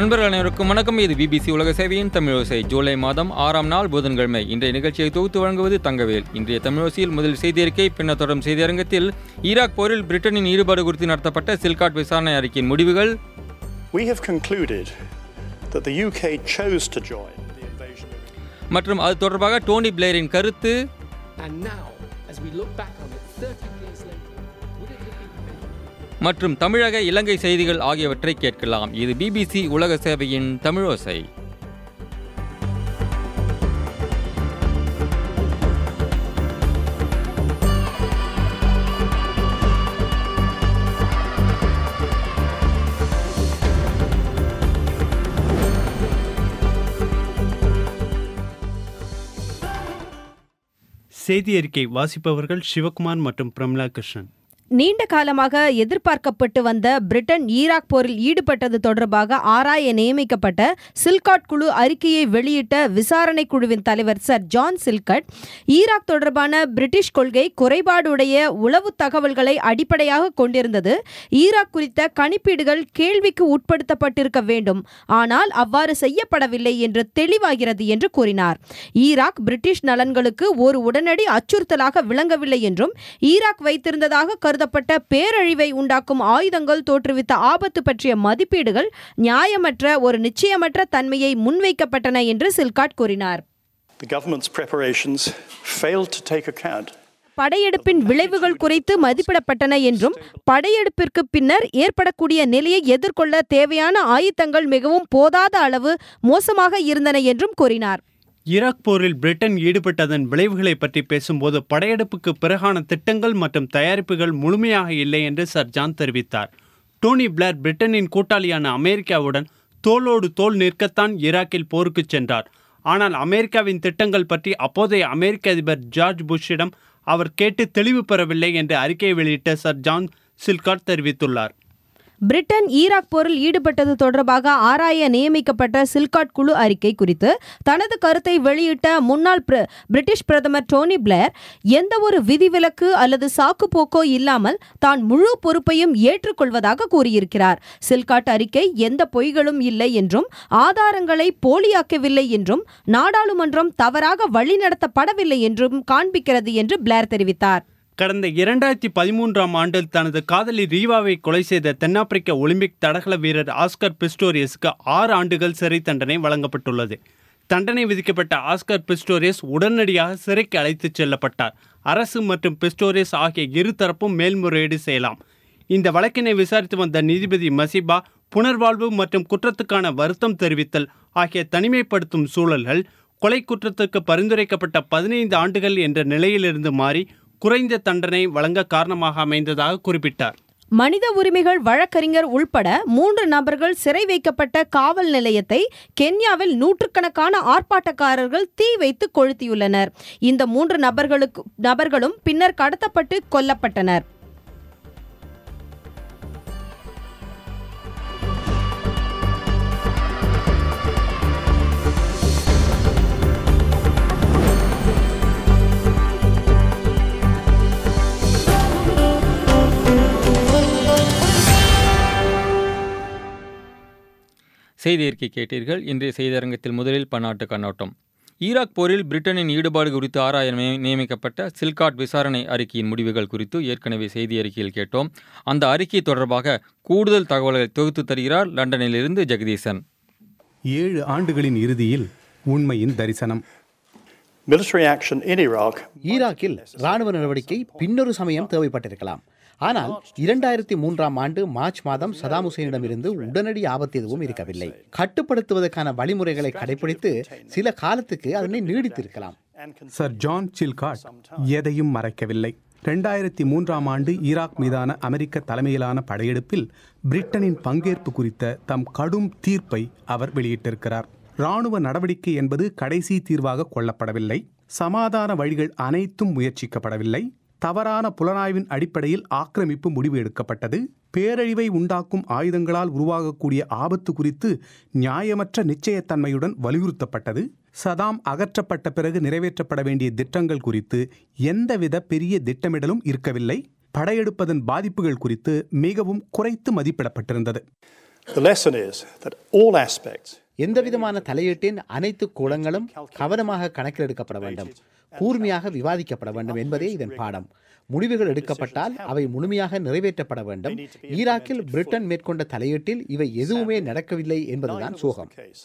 அன்பர்கள் அனைவருக்கும் வணக்கம் இது பிபிசி உலக சேவையின் தமிழோசை ஜூலை மாதம் ஆறாம் நாள் புதன்கிழமை இன்றைய நிகழ்ச்சியை தொகுத்து வழங்குவது தங்கவேல் இன்றைய தமிழோசையில் முதல் செய்தியறிக்கை பின்னர் தொடரும் செய்தியரங்கத்தில் ஈராக் போரில் பிரிட்டனின் ஈடுபாடு குறித்து நடத்தப்பட்ட சில்காட் விசாரணை அறிக்கையின் முடிவுகள் We have concluded that the UK chose to join the invasion of மற்றும் அது தொடர்பாக டோனி பிளேரின் கருத்து And now, as we look back on it 30 years later, would it have been better? மற்றும் தமிழக இலங்கை செய்திகள் ஆகியவற்றை கேட்கலாம் இது பிபிசி உலக சேவையின் தமிழோசை செய்தி அறிக்கை வாசிப்பவர்கள் சிவகுமார் மற்றும் பிரம்லா கிருஷ்ணன் நீண்ட காலமாக எதிர்பார்க்கப்பட்டு வந்த பிரிட்டன் ஈராக் போரில் ஈடுபட்டது தொடர்பாக ஆராய நியமிக்கப்பட்ட சில்காட் குழு அறிக்கையை வெளியிட்ட விசாரணை குழுவின் தலைவர் சர் ஜான் சில்கட் ஈராக் தொடர்பான பிரிட்டிஷ் கொள்கை குறைபாடுடைய உளவு தகவல்களை அடிப்படையாக கொண்டிருந்தது ஈராக் குறித்த கணிப்பீடுகள் கேள்விக்கு உட்படுத்தப்பட்டிருக்க வேண்டும் ஆனால் அவ்வாறு செய்யப்படவில்லை என்று தெளிவாகிறது என்று கூறினார் ஈராக் பிரிட்டிஷ் நலன்களுக்கு ஒரு உடனடி அச்சுறுத்தலாக விளங்கவில்லை என்றும் ஈராக் வைத்திருந்ததாக கருதப்பட்ட பேரழிவை உண்டாக்கும் ஆயுதங்கள் தோற்றுவித்த ஆபத்து பற்றிய மதிப்பீடுகள் நியாயமற்ற ஒரு நிச்சயமற்ற தன்மையை முன்வைக்கப்பட்டன என்று சில்காட் கூறினார் The government's preparations failed to take account படையெடுப்பின் விளைவுகள் குறித்து மதிப்பிடப்பட்டன என்றும் படையெடுப்பிற்கு பின்னர் ஏற்படக்கூடிய நிலையை எதிர்கொள்ள தேவையான ஆயுதங்கள் மிகவும் போதாத அளவு மோசமாக இருந்தன என்றும் கூறினார் ஈராக் போரில் பிரிட்டன் ஈடுபட்டதன் விளைவுகளை பற்றி பேசும்போது படையெடுப்புக்கு பிறகான திட்டங்கள் மற்றும் தயாரிப்புகள் முழுமையாக இல்லை என்று சர் ஜான் தெரிவித்தார் டோனி பிளேர் பிரிட்டனின் கூட்டாளியான அமெரிக்காவுடன் தோளோடு தோள் நிற்கத்தான் ஈராக்கில் போருக்கு சென்றார் ஆனால் அமெரிக்காவின் திட்டங்கள் பற்றி அப்போதைய அமெரிக்க அதிபர் ஜார்ஜ் புஷ்ஷிடம் அவர் கேட்டு தெளிவு பெறவில்லை என்று அறிக்கையை வெளியிட்ட சர் ஜான் சில்காட் தெரிவித்துள்ளார் பிரிட்டன் ஈராக் போரில் ஈடுபட்டது தொடர்பாக ஆராய நியமிக்கப்பட்ட சில்காட் குழு அறிக்கை குறித்து தனது கருத்தை வெளியிட்ட முன்னாள் பிர- பிரிட்டிஷ் பிரதமர் டோனி பிளேர் எந்த ஒரு விதிவிலக்கு அல்லது சாக்குப்போக்கோ இல்லாமல் தான் முழு பொறுப்பையும் ஏற்றுக்கொள்வதாக கூறியிருக்கிறார் சில்காட் அறிக்கை எந்த பொய்களும் இல்லை என்றும் ஆதாரங்களை போலியாக்கவில்லை என்றும் நாடாளுமன்றம் தவறாக வழிநடத்தப்படவில்லை என்றும் காண்பிக்கிறது என்று பிளேர் தெரிவித்தார் கடந்த இரண்டாயிரத்தி பதிமூன்றாம் ஆண்டில் தனது காதலி ரீவாவை கொலை செய்த தென்னாப்பிரிக்க ஒலிம்பிக் தடகள வீரர் ஆஸ்கர் பிஸ்டோரியஸுக்கு ஆறு ஆண்டுகள் சிறை தண்டனை வழங்கப்பட்டுள்ளது தண்டனை விதிக்கப்பட்ட ஆஸ்கர் பிஸ்டோரியஸ் உடனடியாக சிறைக்கு அழைத்துச் செல்லப்பட்டார் அரசு மற்றும் பிஸ்டோரியஸ் ஆகிய இரு தரப்பும் மேல்முறையீடு செய்யலாம் இந்த வழக்கினை விசாரித்து வந்த நீதிபதி மசிபா புனர்வாழ்வு மற்றும் குற்றத்துக்கான வருத்தம் தெரிவித்தல் ஆகிய தனிமைப்படுத்தும் சூழல்கள் கொலை குற்றத்துக்கு பரிந்துரைக்கப்பட்ட பதினைந்து ஆண்டுகள் என்ற நிலையிலிருந்து மாறி குறைந்த தண்டனை வழங்க காரணமாக அமைந்ததாக குறிப்பிட்டார் மனித உரிமைகள் வழக்கறிஞர் உள்பட மூன்று நபர்கள் சிறை வைக்கப்பட்ட காவல் நிலையத்தை கென்யாவில் நூற்றுக்கணக்கான ஆர்ப்பாட்டக்காரர்கள் தீ வைத்து கொளுத்தியுள்ளனர் இந்த மூன்று நபர்களுக்கு நபர்களும் பின்னர் கடத்தப்பட்டு கொல்லப்பட்டனர் செய்தி அறிக்கை கேட்டீர்கள் இன்றைய செய்தியரங்கத்தில் முதலில் பன்னாட்டு கண்ணோட்டம் ஈராக் போரில் பிரிட்டனின் ஈடுபாடு குறித்து ஆராய நிய- நியமிக்கப்பட்ட சில்காட் விசாரணை அறிக்கையின் முடிவுகள் குறித்து ஏற்கனவே செய்தி அறிக்கையில் கேட்டோம் அந்த அறிக்கை தொடர்பாக கூடுதல் தகவல்களை தொகுத்து தருகிறார் லண்டனிலிருந்து ஜெகதீசன் ஏழு ஆண்டுகளின் இறுதியில் உண்மையின் தரிசனம் military action in Iraq ஈராக்கில் ராணுவ நடவடிக்கை பின்னொரு சமயம் தேவைப்பட்டிருக்கலாம் ஆனால் இரண்டாயிரத்தி மூன்றாம் ஆண்டு மார்ச் மாதம் சதாம் ஹுசேனிடமிருந்து உடனடி ஆபத்து எதுவும் இருக்கவில்லை கட்டுப்படுத்துவதற்கான வழிமுறைகளை கடைபிடித்து சில காலத்துக்கு அதனை நீடித்திருக்கலாம் சர் ஜான் சில்காட் எதையும் மறைக்கவில்லை ரெண்டாயிரத்தி மூன்றாம் ஆண்டு ஈராக் மீதான அமெரிக்க தலைமையிலான படையெடுப்பில் பிரிட்டனின் பங்கேற்பு குறித்த தம் கடும் தீர்ப்பை அவர் வெளியிட்டிருக்கிறார் ராணுவ நடவடிக்கை என்பது கடைசி தீர்வாக கொள்ளப்படவில்லை சமாதான வழிகள் அனைத்தும் முயற்சிக்கப்படவில்லை தவறான புலனாய்வின் அடிப்படையில் ஆக்கிரமிப்பு முடிவு எடுக்கப்பட்டது பேரழிவை உண்டாக்கும் ஆயுதங்களால் உருவாகக்கூடிய ஆபத்து குறித்து நியாயமற்ற நிச்சயத்தன்மையுடன் வலியுறுத்தப்பட்டது சதாம் அகற்றப்பட்ட பிறகு நிறைவேற்றப்பட வேண்டிய திட்டங்கள் குறித்து எந்தவித பெரிய திட்டமிடலும் இருக்கவில்லை படையெடுப்பதன் பாதிப்புகள் குறித்து மிகவும் குறைத்து மதிப்பிடப்பட்டிருந்தது The lesson is that all aspects எந்தவிதமான தலையீட்டின் அனைத்து கோணங்களும் கவனமாக கணக்கில் எடுக்கப்பட வேண்டும் கூர்மையாக விவாதிக்கப்பட வேண்டும் என்பதே இதன் பாடம் முடிவுகள் எடுக்கப்பட்டால் அவை முழுமையாக நிறைவேற்றப்பட வேண்டும் ஈராக்கில் பிரிட்டன் மேற்கொண்ட தலையீட்டில் இவை எதுவுமே நடக்கவில்லை என்பதுதான் சோகம் case.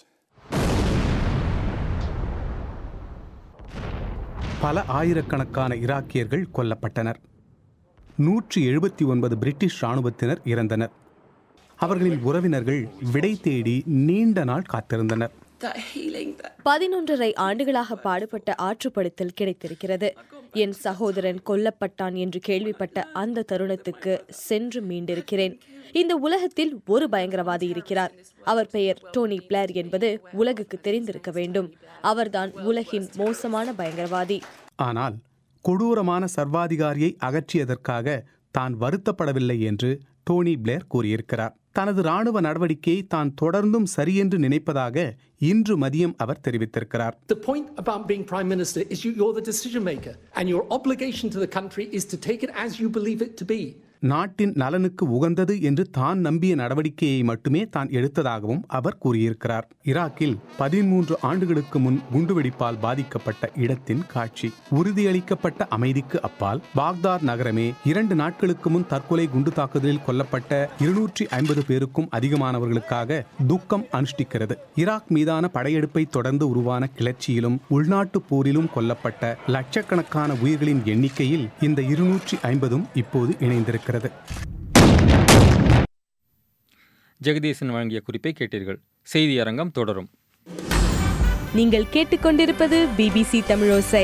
பல ஆயிரக்கணக்கான ஈராக்கியர்கள் கொல்லப்பட்டனர் நூற்றி எழுபத்தி ஒன்பது பிரிட்டிஷ் இராணுவத்தினர் இறந்தனர் அவர்களின் உறவினர்கள் விடை தேடி நீண்ட நாள் காத்திருந்தனர் பதினொன்றரை ஆண்டுகளாக பாடுபட்ட ஆற்றுப்படுத்தல் கிடைத்திருக்கிறது என் சகோதரன் கொல்லப்பட்டான் என்று கேள்விப்பட்ட அந்த தருணத்துக்கு சென்று மீண்டிருக்கிறேன் இந்த உலகத்தில் ஒரு பயங்கரவாதி இருக்கிறார் அவர் பெயர் டோனி பிளேர் என்பது உலகுக்கு தெரிந்திருக்க வேண்டும் அவர்தான் உலகின் மோசமான பயங்கரவாதி ஆனால் கொடூரமான சர்வாதிகாரியை அகற்றியதற்காக தான் வருத்தப்படவில்லை என்று டோனி பிளேர் கூறியிருக்கிறார் தனது ராணுவ நடவடிக்கையை தான் தொடர்ந்தும் சரியென்று நினைப்பதாக இன்று மதியம் அவர் தெரிவித்திருக்கிறார் The point about being Prime Minister is you, you're the decision maker, and your obligation to the country is to take it as you believe it to be. நாட்டின் நலனுக்கு உகந்தது என்று தான் நம்பிய நடவடிக்கையை மட்டுமே தான் எடுத்ததாகவும் அவர் கூறியிருக்கிறார் ஈராக்கில் பதிமூன்று ஆண்டுகளுக்கு முன் குண்டுவெடிப்பால் பாதிக்கப்பட்ட இடத்தின் காட்சி உறுதியளிக்கப்பட்ட அமைதிக்கு அப்பால் பாக்தாத் நகரமே இரண்டு நாட்களுக்கு முன் தற்கொலை குண்டு தாக்குதலில் கொல்லப்பட்ட இருநூற்றி ஐம்பது பேருக்கும் அதிகமானவர்களுக்காக துக்கம் அனுஷ்டிக்கிறது ஈராக் மீதான படையெடுப்பை தொடர்ந்து உருவான கிளர்ச்சியிலும் உள்நாட்டு போரிலும் கொல்லப்பட்ட லட்சக்கணக்கான உயிர்களின் எண்ணிக்கையில் இந்த இருநூற்றி ஐம்பதும் இப்போது இணைந்திருக்கிறது ஜெகதீசன் வழங்கிய குறிப்பை கேட்டீர்கள் செய்தி அரங்கம் தொடரும் நீங்கள் கேட்டுக்கொண்டிருப்பது பிபிசி தமிழோசை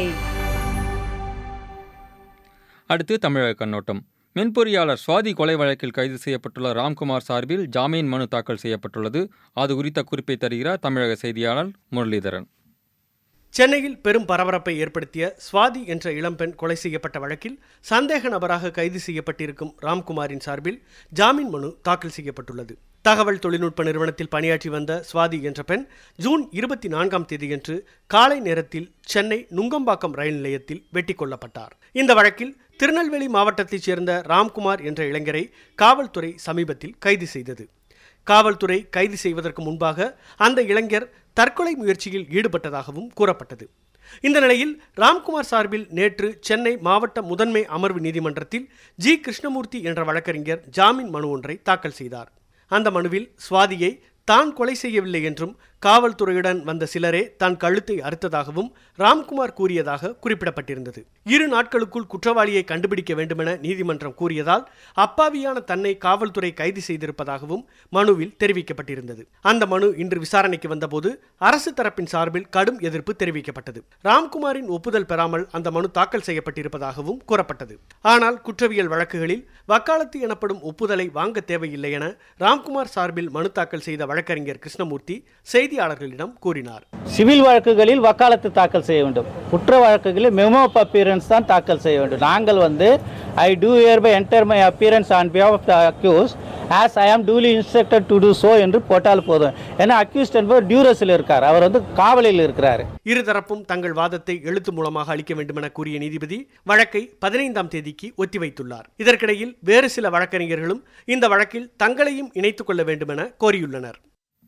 அடுத்து தமிழக கண்ணோட்டம் மென்பொறியாளர் சுவாதி கொலை வழக்கில் கைது செய்யப்பட்டுள்ள ராம்குமார் சார்பில் ஜாமீன் மனு தாக்கல் செய்யப்பட்டுள்ளது அது குறித்த குறிப்பை தருகிறார் தமிழக செய்தியாளர் முரளிதரன் சென்னையில் பெரும் பரபரப்பை ஏற்படுத்திய சுவாதி என்ற இளம்பெண் கொலை செய்யப்பட்ட வழக்கில் சந்தேக நபராக கைது செய்யப்பட்டிருக்கும் ராம்குமாரின் சார்பில் ஜாமீன் மனு தாக்கல் செய்யப்பட்டுள்ளது தகவல் தொழில்நுட்ப நிறுவனத்தில் பணியாற்றி வந்த சுவாதி என்ற பெண் ஜூன் இருபத்தி நான்காம் தேதியன்று காலை நேரத்தில் சென்னை நுங்கம்பாக்கம் ரயில் நிலையத்தில் வெட்டி கொல்லப்பட்டார் இந்த வழக்கில் திருநெல்வேலி மாவட்டத்தைச் சேர்ந்த ராம்குமார் என்ற இளைஞரை காவல்துறை சமீபத்தில் கைது செய்தது காவல்துறை கைது செய்வதற்கு முன்பாக அந்த இளைஞர் தற்கொலை முயற்சியில் ஈடுபட்டதாகவும் கூறப்பட்டது இந்த நிலையில் ராம்குமார் சார்பில் நேற்று சென்னை மாவட்ட முதன்மை அமர்வு நீதிமன்றத்தில் ஜி கிருஷ்ணமூர்த்தி என்ற வழக்கறிஞர் ஜாமீன் மனு ஒன்றை தாக்கல் செய்தார் அந்த மனுவில் சுவாதியை தான் கொலை செய்யவில்லை என்றும் காவல்துறையுடன் வந்த சிலரே தான் கழுத்தை அறுத்ததாகவும் ராம்குமார் கூறியதாக குறிப்பிடப்பட்டிருந்தது இரு நாட்களுக்குள் குற்றவாளியை கண்டுபிடிக்க வேண்டுமென நீதிமன்றம் கூறியதால் அப்பாவியான தன்னை காவல்துறை கைது செய்திருப்பதாகவும் மனுவில் தெரிவிக்கப்பட்டிருந்தது அந்த மனு இன்று விசாரணைக்கு வந்தபோது அரசு தரப்பின் சார்பில் கடும் எதிர்ப்பு தெரிவிக்கப்பட்டது ராம்குமாரின் ஒப்புதல் பெறாமல் அந்த மனு தாக்கல் செய்யப்பட்டிருப்பதாகவும் கூறப்பட்டது ஆனால் குற்றவியல் வழக்குகளில் வக்காலத்து எனப்படும் ஒப்புதலை வாங்க தேவையில்லை என ராம்குமார் சார்பில் மனு தாக்கல் செய்த வழக்கறிஞர் கிருஷ்ணமூர்த்தி செய்தியாளர்களிடம் கூறினார் சிவில் வழக்குகளில் வக்காலத்து தாக்கல் செய்ய வேண்டும் குற்ற வழக்குகளில் மெமோ ஆஃப் அப்பியரன்ஸ் தான் தாக்கல் செய்ய வேண்டும் நாங்கள் வந்து I do hereby enter my appearance on behalf of the accused as I am duly instructed to do so என்று போட்டால் போதும் ஏன்னா அக்யூஸ்ட் என்பவர் டியூரஸில் இருக்கார் அவர் வந்து காவலில் இருக்கிறார் இருதரப்பும் தங்கள் வாதத்தை எழுத்து மூலமாக அளிக்க வேண்டுமென கூறிய நீதிபதி வழக்கை பதினைந்தாம் தேதிக்கு ஒத்திவைத்துள்ளார் இதற்கிடையில் வேறு சில வழக்கறிஞர்களும் இந்த வழக்கில் தங்களையும் இணைத்துக் கொள்ள வேண்டுமென கோரியுள்ளனர்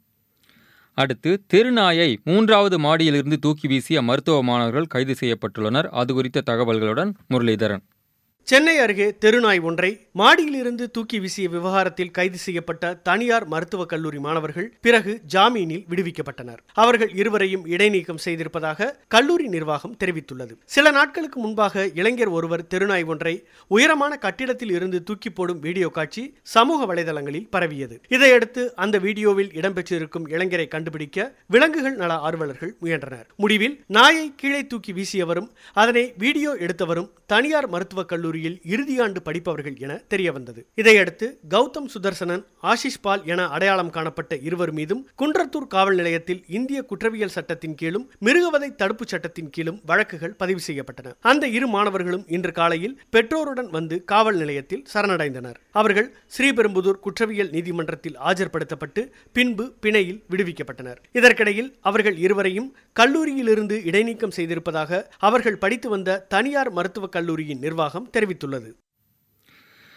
அடுத்து தெருநாயை மூன்றாவது மாடியிலிருந்து தூக்கி வீசிய மருத்துவ மாணவர்கள் கைது செய்யப்பட்டுள்ளனர் அது குறித்த தகவல்களுடன் முரளிதரன் சென்னை அருகே தெருநாய் ஒன்றை மாடியிலிருந்து தூக்கி வீசிய விவகாரத்தில் கைது செய்யப்பட்ட தனியார் மருத்துவக் கல்லூரி மாணவர்கள் பிறகு ஜாமீனில் விடுவிக்கப்பட்டனர் அவர்கள் இருவரையும் இடைநீக்கம் செய்திருப்பதாக கல்லூரி நிர்வாகம் தெரிவித்துள்ளது சில நாட்களுக்கு முன்பாக இளைஞர் ஒருவர் தெருநாய் ஒன்றை உயரமான கட்டிடத்தில் இருந்து தூக்கி போடும் வீடியோ காட்சி சமூக வலைதளங்களில் பரவியது இதையடுத்து அந்த வீடியோவில் இடம்பெற்றிருக்கும் இளைஞரை கண்டுபிடிக்க விலங்குகள் நல ஆர்வலர்கள் முயன்றனர் முடிவில் நாயை கீழே தூக்கி வீசியவரும் அதனை வீடியோ எடுத்தவரும் தனியார் மருத்துவக் கல்லூரியில் இறுதியாண்டு படிப்பவர்கள் என தெரியவந்தது இதையடுத்து கௌதம் சுதர்சனன் ஆஷிஷ் பால் என அடையாளம் காணப்பட்ட இருவர் மீதும் குன்றத்தூர் காவல் நிலையத்தில் இந்திய குற்றவியல் சட்டத்தின் கீழும் மிருகவதை தடுப்புச் சட்டத்தின் கீழும் வழக்குகள் பதிவு செய்யப்பட்டன அந்த இரு மாணவர்களும் இன்று காலையில் பெற்றோருடன் வந்து காவல் நிலையத்தில் சரணடைந்தனர் அவர்கள் ஸ்ரீபெரும்புதூர் குற்றவியல் நீதிமன்றத்தில் ஆஜர்படுத்தப்பட்டு பின்பு பிணையில் விடுவிக்கப்பட்டனர் இதற்கிடையில் அவர்கள் இருவரையும் கல்லூரியிலிருந்து இடைநீக்கம் செய்திருப்பதாக அவர்கள் படித்து வந்த தனியார் மருத்துவக் கல்லூரியின் நிர்வாகம் தெரிவித்துள்ளது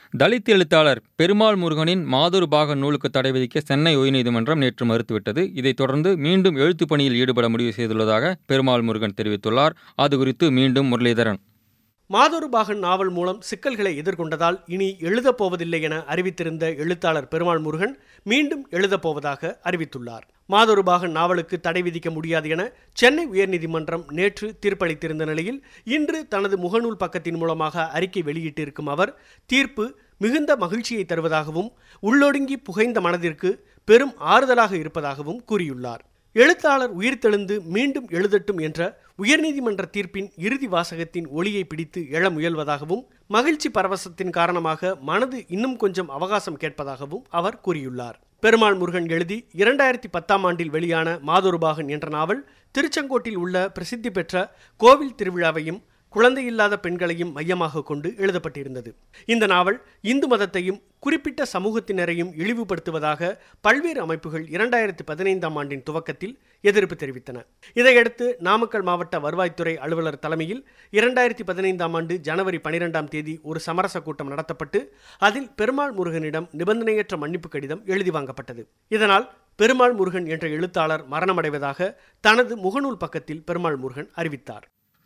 தலித் எழுத்தாளர் பெருமாள் முருகனின் மாதொரு பாக நூலுக்கு தடை விதிக்க சென்னை உயர்நீதிமன்றம் நேற்று மறுத்துவிட்டது இதைத் தொடர்ந்து மீண்டும் எழுத்துப் பணியில் ஈடுபட முடிவு செய்துள்ளதாக பெருமாள் முருகன் தெரிவித்துள்ளார் அது குறித்து மீண்டும் முரளிதரன் மாதொரு பாகன் நாவல் மூலம் சிக்கல்களை எதிர்கொண்டதால் இனி எழுதப் போவதில்லை என அறிவித்திருந்த எழுத்தாளர் பெருமாள் முருகன் மீண்டும் எழுதப் போவதாக அறிவித்துள்ளார் மாதொரு பாகன் நாவலுக்கு தடை விதிக்க முடியாது என சென்னை உயர்நீதிமன்றம் நேற்று தீர்ப்பளித்திருந்த நிலையில் இன்று தனது முகநூல் பக்கத்தின் மூலமாக அறிக்கை வெளியிட்டிருக்கும் அவர் தீர்ப்பு மிகுந்த மகிழ்ச்சியை தருவதாகவும் உள்ளொடுங்கி புகைந்த மனதிற்கு பெரும் ஆறுதலாக இருப்பதாகவும் கூறியுள்ளார் எழுத்தாளர் உயிர்த்தெழுந்து மீண்டும் எழுதட்டும் என்ற உயர்நீதிமன்ற தீர்ப்பின் இறுதி வாசகத்தின் ஒளியை பிடித்து எழ முயல்வதாகவும் மகிழ்ச்சி பரவசத்தின் காரணமாக மனது இன்னும் கொஞ்சம் அவகாசம் கேட்பதாகவும் அவர் கூறியுள்ளார் பெருமாள் முருகன் எழுதி இரண்டாயிரத்தி பத்தாம் ஆண்டில் வெளியான மாதொருபாகன் என்ற நாவல் திருச்செங்கோட்டில் உள்ள பிரசித்தி பெற்ற கோவில் திருவிழாவையும் குழந்தையில்லாத பெண்களையும் மையமாக கொண்டு எழுதப்பட்டிருந்தது இந்த நாவல் இந்து மதத்தையும் குறிப்பிட்ட சமூகத்தினரையும் இழிவுபடுத்துவதாக பல்வேறு அமைப்புகள் இரண்டாயிரத்தி பதினைந்தாம் ஆண்டின் துவக்கத்தில் எதிர்ப்பு தெரிவித்தன இதையடுத்து நாமக்கல் மாவட்ட வருவாய்த்துறை அலுவலர் தலைமையில் இரண்டாயிரத்தி பதினைந்தாம் ஆண்டு ஜனவரி பனிரெண்டாம் தேதி ஒரு சமரச கூட்டம் நடத்தப்பட்டு அதில் பெருமாள் முருகனிடம் நிபந்தனையற்ற மன்னிப்பு கடிதம் எழுதி வாங்கப்பட்டது இதனால் பெருமாள் முருகன் என்ற எழுத்தாளர் மரணமடைவதாக தனது முகநூல் பக்கத்தில் பெருமாள் முருகன் அறிவித்தார்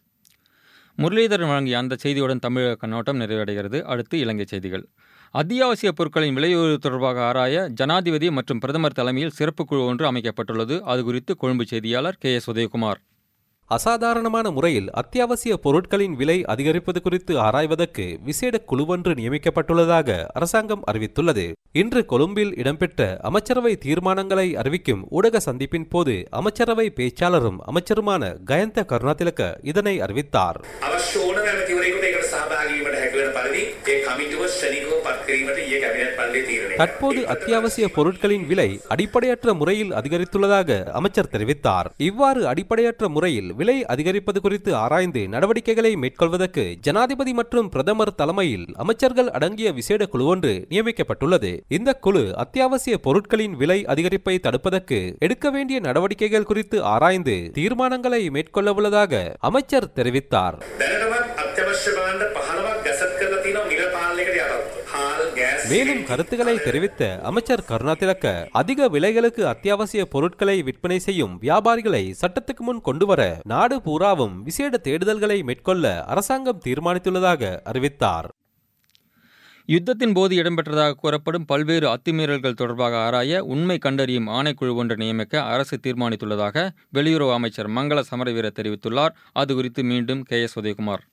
முரளிதரன் வழங்கிய அந்த செய்தியுடன் தமிழக கண்ணோட்டம் நிறைவடைகிறது அடுத்து இலங்கை செய்திகள் அத்தியாவசிய பொருட்களின் விலையுயர்வு தொடர்பாக ஆராய ஜனாதிபதி மற்றும் பிரதமர் தலைமையில் சிறப்பு குழு ஒன்று அமைக்கப்பட்டுள்ளது அது குறித்து கொழும்பு செய்தியாளர் கே எஸ் உதயகுமார் அசாதாரணமான முறையில் அத்தியாவசிய பொருட்களின் விலை அதிகரிப்பது குறித்து ஆராய்வதற்கு விசேட குழுவொன்று நியமிக்கப்பட்டுள்ளதாக அரசாங்கம் அறிவித்துள்ளது இன்று கொழும்பில் இடம்பெற்ற அமைச்சரவை தீர்மானங்களை அறிவிக்கும் ஊடக சந்திப்பின் போது அமைச்சரவை பேச்சாளரும் அமைச்சருமான கயந்த கருணாதிலக்க இதனை அறிவித்தார் අවශ්‍ය ඕන ඇමතිවරයෙකුට ඒකට සහභාගී වීමට හැකිවන පරිදි ඒ කමිටුව ශනිකව පත් කිරීමට ඊයේ කැබිනට් පල්ලේ තීරණය தற்போது அத்தியாவசிய பொருட்களின் விலை அடிப்படையற்ற முறையில் அதிகரித்துள்ளதாக அமைச்சர் தெரிவித்தார் இவ்வாறு அடிப்படையற்ற முறையில் விலை அதிகரிப்பது குறித்து ஆராய்ந்து நடவடிக்கைகளை மேற்கொள்வதற்கு ஜனாதிபதி மற்றும் பிரதமர் தலைமையில் அமைச்சர்கள் அடங்கிய விசேட குழு ஒன்று நியமிக்கப்பட்டுள்ளது இந்த குழு அத்தியாவசிய பொருட்களின் விலை அதிகரிப்பை தடுப்பதற்கு எடுக்க வேண்டிய நடவடிக்கைகள் குறித்து ஆராய்ந்து தீர்மானங்களை மேற்கொள்ள உள்ளதாக அமைச்சர் தெரிவித்தார் දැනටමත් අත්‍යවශ්‍ය භාණ්ඩ 15ක් ගැසට් කරලා තියෙනවා මිල පාලනයකට යටත්ව. හාල්, ගෑස්, மேலும் கருத்துக்களை தெரிவித்த அமைச்சர் கருணாதிலக்க அதிக விலைகளுக்கு அத்தியாவசிய பொருட்களை விற்பனை செய்யும் வியாபாரிகளை சட்டத்துக்கு முன் கொண்டுவர நாடு பூராவும் விசேட தேடுதல்களை மேற்கொள்ள அரசாங்கம் தீர்மானித்துள்ளதாக அறிவித்தார் யுத்தத்தின் போது இடம்பெற்றதாக கூறப்படும் பல்வேறு அத்துமீறல்கள் தொடர்பாக ஆராய உண்மை கண்டறியும் ஆணைக்குழு ஒன்று நியமிக்க அரசு தீர்மானித்துள்ளதாக வெளியுறவு அமைச்சர் மங்கள சமரவீர தெரிவித்துள்ளார் அது குறித்து மீண்டும் கே எஸ் உதயகுமார்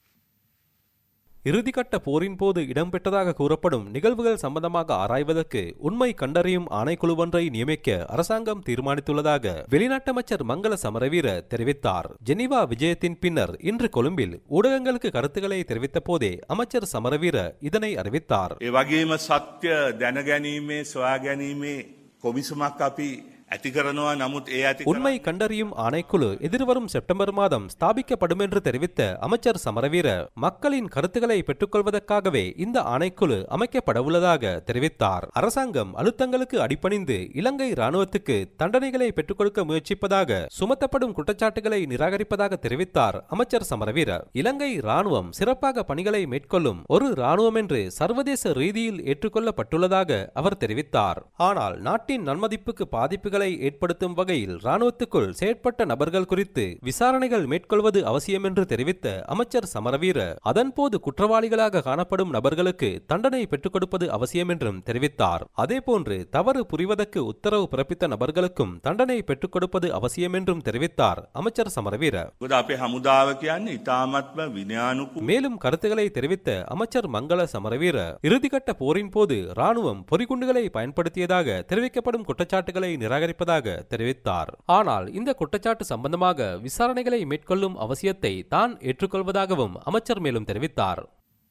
இறுதிக்கட்ட போரின் போது இடம்பெற்றதாக கூறப்படும் நிகழ்வுகள் சம்பந்தமாக ஆராய்வதற்கு உண்மை கண்டறியும் ஆணைக்குழு ஒன்றை நியமிக்க அரசாங்கம் தீர்மானித்துள்ளதாக வெளிநாட்டு அமைச்சர் மங்கள சமரவீர தெரிவித்தார் ஜெனீவா விஜயத்தின் பின்னர் இன்று கொழும்பில் ஊடகங்களுக்கு கருத்துக்களை தெரிவித்த போதே அமைச்சர் சமரவீர இதனை அறிவித்தார் ඒ වගේම සත්‍ය දැනගැනීමේ සොයාගැනීමේ කොමිසමක් අපි ඇති කරනවා නමුත් ඒ ඇති உண்மை கண்டறியும் ஆணைக்குழு எதிர்வரும் செப்டம்பர் மாதம் ஸ்தாபிக்கப்படும் என்று தெரிவித்த அமைச்சர் சமரவீர மக்களின் கருத்துக்களை பெற்றுக்கொள்வதற்காகவே இந்த ஆணைக்குழு அமைக்கப்படவுள்ளதாக தெரிவித்தார் அரசாங்கம் அழுத்தங்களுக்கு அடிபணிந்து இலங்கை ராணுவத்துக்கு தண்டனைகளை பெற்றுக் கொடுக்க முயற்சிப்பதாக சுமத்தப்படும் குற்றச்சாட்டுகளை நிராகரிப்பதாக தெரிவித்தார் அமைச்சர் சமரவீர இலங்கை ராணுவம் சிறப்பாக பணிகளை மேற்கொள்ளும் ஒரு ராணுவம் என்று சர்வதேச ரீதியில் ஏற்றுக்கொள்ளப்பட்டுள்ளதாக அவர் தெரிவித்தார் ஆனால் நாட்டின் நன்மதிப்புக்கு பாதிப்புகளை ஏற்படுத்தும் வகையில் ராணுவத்துக்குள் செயற்பட்ட நபர்கள் குறித்து விசாரணைகள் மேற்கொள்வது அவசியம் என்று தெரிவித்த அமைச்சர் சமரவீர அதன்போது குற்றவாளிகளாக காணப்படும் நபர்களுக்கு தண்டனை பெற்றுக் கொடுப்பது அவசியம் என்றும் தெரிவித்தார் அதேபோன்று தவறு புரிவதற்கு உத்தரவு பிறப்பித்த நபர்களுக்கும் தண்டனை பெற்றுக் கொடுப்பது அவசியம் என்றும் தெரிவித்தார் அமைச்சர் சமரவீர ගොද අපේ හමුදාව කියන්නේ ඉතාමත්ම විනයානුකු மேலும் கருத்துக்களை தெரிவித்த அமைச்சர் மங்கள சமரவீர இறுதிக்கட்ட போரின் போது ராணுவம் பொறிகுண்டுகளை பயன்படுத்தியதாக தெரிவிக்கப்படும் குற்றச்சாட்டுகளை நிராகரிப்பதாக தெரிவித்தார் ஆனால் இந்த குற்றச்சாட்டு சம்பந்தமாக விசாரணைகளை மேற்கொள்ளும் அவசியத்தை தான் ஏற்றுக்கொள்வதாகவும் அமைச்சர் மேலும் தெரிவித்தார்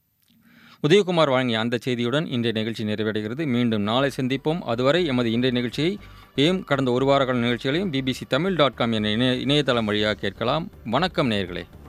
உதயகுமார் வழங்கிய அந்த செய்தியுடன் இன்றைய நிகழ்ச்சி நிறைவடைகிறது மீண்டும் நாளை சந்திப்போம் அதுவரை எமது இன்றைய நிகழ்ச்சியை ஏம் கடந்த ஒரு வார கால நிகழ்ச்சிகளையும் பிபிசி தமிழ் டாட் காம் என இணைய இணையதளம் வழியாக கேட்கலாம் வணக்கம் நேயர்களே